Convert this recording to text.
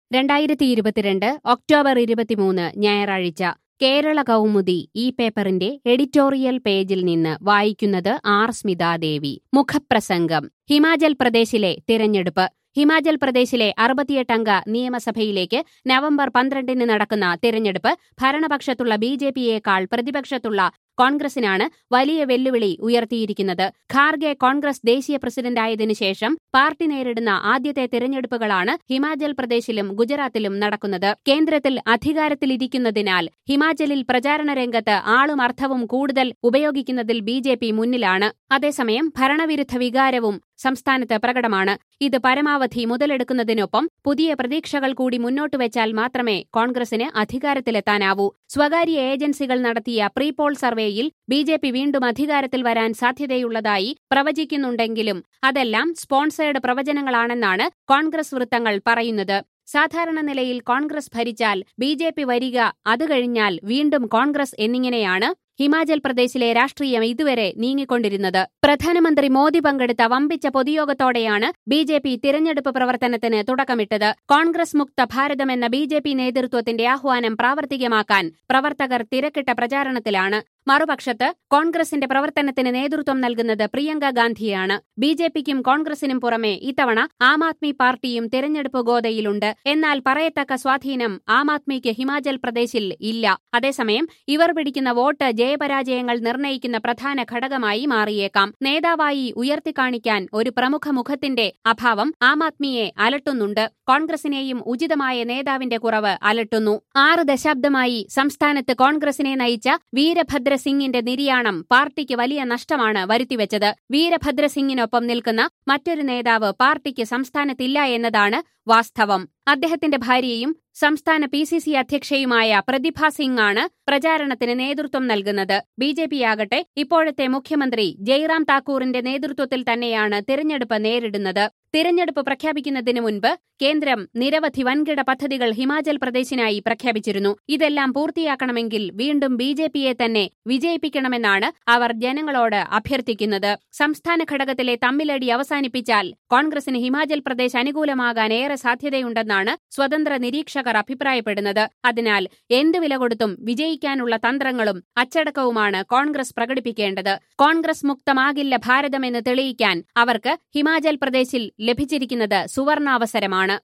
രണ്ടായിരത്തി ഇരുപത്തിരണ്ട് ഒക്ടോബർ ഇരുപത്തിമൂന്ന് ഞായറാഴ്ച കേരള കൗമുദി ഈ പേപ്പറിന്റെ എഡിറ്റോറിയൽ പേജിൽ നിന്ന് വായിക്കുന്നത് ആർ സ്മിതാദേവി മുഖപ്രസംഗം ഹിമാചൽ പ്രദേശിലെ തിരഞ്ഞെടുപ്പ് ഹിമാചൽ പ്രദേശിലെ അറുപത്തിയെട്ടംഗ നിയമസഭയിലേക്ക് നവംബർ പന്ത്രണ്ടിന് നടക്കുന്ന തിരഞ്ഞെടുപ്പ് ഭരണപക്ഷത്തുള്ള ബി ജെ പിയേക്കാൾ പ്രതിപക്ഷത്തുള്ള കോൺഗ്രസിനാണ് വലിയ വെല്ലുവിളി ഉയർത്തിയിരിക്കുന്നത് ഖാർഗെ കോൺഗ്രസ് ദേശീയ പ്രസിഡന്റായതിനു ശേഷം പാർട്ടി നേരിടുന്ന ആദ്യത്തെ തിരഞ്ഞെടുപ്പുകളാണ് ഹിമാചൽ പ്രദേശിലും ഗുജറാത്തിലും നടക്കുന്നത് കേന്ദ്രത്തിൽ അധികാരത്തിലിരിക്കുന്നതിനാൽ ഹിമാചലിൽ പ്രചാരണ രംഗത്ത് ആളും അർത്ഥവും കൂടുതൽ ഉപയോഗിക്കുന്നതിൽ ബി ജെ പി മുന്നിലാണ് അതേസമയം ഭരണവിരുദ്ധ വികാരവും സംസ്ഥാനത്ത് പ്രകടമാണ് ഇത് പരമാവധി മുതലെടുക്കുന്നതിനൊപ്പം പുതിയ പ്രതീക്ഷകൾ കൂടി മുന്നോട്ട് വെച്ചാൽ മാത്രമേ കോൺഗ്രസിന് അധികാരത്തിലെത്താനാവൂ സ്വകാര്യ ഏജൻസികൾ നടത്തിയ പ്രീപോൾ സർവേയിൽ ബി ജെ പി വീണ്ടും അധികാരത്തിൽ വരാൻ സാധ്യതയുള്ളതായി പ്രവചിക്കുന്നുണ്ടെങ്കിലും അതെല്ലാം സ്പോൺസേഡ് പ്രവചനങ്ങളാണെന്നാണ് കോൺഗ്രസ് വൃത്തങ്ങൾ പറയുന്നത് സാധാരണ നിലയിൽ കോൺഗ്രസ് ഭരിച്ചാൽ ബി ജെ പി വരിക അത് കഴിഞ്ഞാൽ വീണ്ടും കോൺഗ്രസ് എന്നിങ്ങനെയാണ് ഹിമാചൽ പ്രദേശിലെ രാഷ്ട്രീയം ഇതുവരെ നീങ്ങിക്കൊണ്ടിരുന്നത് പ്രധാനമന്ത്രി മോദി പങ്കെടുത്ത വമ്പിച്ച പൊതുയോഗത്തോടെയാണ് ബി ജെ പി തിരഞ്ഞെടുപ്പ് പ്രവർത്തനത്തിന് തുടക്കമിട്ടത് കോൺഗ്രസ് മുക്ത ഭാരതം എന്ന ബി ജെ പി നേതൃത്വത്തിന്റെ ആഹ്വാനം പ്രാവർത്തികമാക്കാൻ പ്രവർത്തകർ തിരക്കിട്ട പ്രചാരണത്തിലാണ് മറുപക്ഷത്ത് കോൺഗ്രസിന്റെ പ്രവർത്തനത്തിന് നേതൃത്വം നൽകുന്നത് പ്രിയങ്ക ഗാന്ധിയാണ് ബി ജെ പിക്കും കോൺഗ്രസിനും പുറമെ ഇത്തവണ ആം ആദ്മി പാർട്ടിയും തിരഞ്ഞെടുപ്പ് ഗോതയിലുണ്ട് എന്നാൽ പറയത്തക്ക സ്വാധീനം ആം ആദ്മിക്ക് ഹിമാചൽ പ്രദേശിൽ ഇല്ല അതേസമയം ഇവർ പിടിക്കുന്ന വോട്ട് ജയപരാജയങ്ങൾ നിർണയിക്കുന്ന പ്രധാന ഘടകമായി മാറിയേക്കാം നേതാവായി ഉയർത്തിക്കാണിക്കാൻ ഒരു പ്രമുഖ മുഖത്തിന്റെ അഭാവം ആം ആദ്മിയെ അലട്ടുന്നുണ്ട് കോൺഗ്രസിനെയും ഉചിതമായ നേതാവിന്റെ കുറവ് അലട്ടുന്നു ആറ് ദശാബ്ദമായി സംസ്ഥാനത്ത് കോൺഗ്രസിനെ നയിച്ച വീരഭദ്ര സിംഗിന്റെ നിര്യാണം പാർട്ടിക്ക് വലിയ നഷ്ടമാണ് വരുത്തിവെച്ചത് വീരഭദ്രസിംഗിനൊപ്പം നിൽക്കുന്ന മറ്റൊരു നേതാവ് പാർട്ടിക്ക് സംസ്ഥാനത്തില്ല എന്നതാണ് വാസ്തവം അദ്ദേഹത്തിന്റെ ഭാര്യയും സംസ്ഥാന പി സി സി അധ്യക്ഷയുമായ പ്രതിഭ സിംഗ് ആണ് പ്രചാരണത്തിന് നേതൃത്വം നൽകുന്നത് ബി ജെ പിയാകട്ടെ ഇപ്പോഴത്തെ മുഖ്യമന്ത്രി ജയ്റാം താക്കൂറിന്റെ നേതൃത്വത്തിൽ തന്നെയാണ് തിരഞ്ഞെടുപ്പ് നേരിടുന്നത് തിരഞ്ഞെടുപ്പ് പ്രഖ്യാപിക്കുന്നതിന് മുൻപ് കേന്ദ്രം നിരവധി വൻകിട പദ്ധതികൾ ഹിമാചൽ പ്രദേശിനായി പ്രഖ്യാപിച്ചിരുന്നു ഇതെല്ലാം പൂർത്തിയാക്കണമെങ്കിൽ വീണ്ടും ബി ജെ പിയെ തന്നെ വിജയിപ്പിക്കണമെന്നാണ് അവർ ജനങ്ങളോട് അഭ്യർത്ഥിക്കുന്നത് സംസ്ഥാന ഘടകത്തിലെ തമ്മിലടി അവസാനിപ്പിച്ചാൽ കോൺഗ്രസിന് ഹിമാചൽ പ്രദേശ് അനുകൂലമാകാൻ ഏറെ സാധ്യതയുണ്ടെന്നാണ് സ്വതന്ത്ര നിരീക്ഷകർ അഭിപ്രായപ്പെടുന്നത് അതിനാൽ എന്ത് വില കൊടുത്തും വിജയിക്കാനുള്ള തന്ത്രങ്ങളും അച്ചടക്കവുമാണ് കോൺഗ്രസ് പ്രകടിപ്പിക്കേണ്ടത് കോൺഗ്രസ് മുക്തമാകില്ല ഭാരതമെന്ന് തെളിയിക്കാൻ അവർക്ക് ഹിമാചൽ പ്രദേശിൽ ലഭിച്ചിരിക്കുന്നത് സുവർണാവസരമാണ്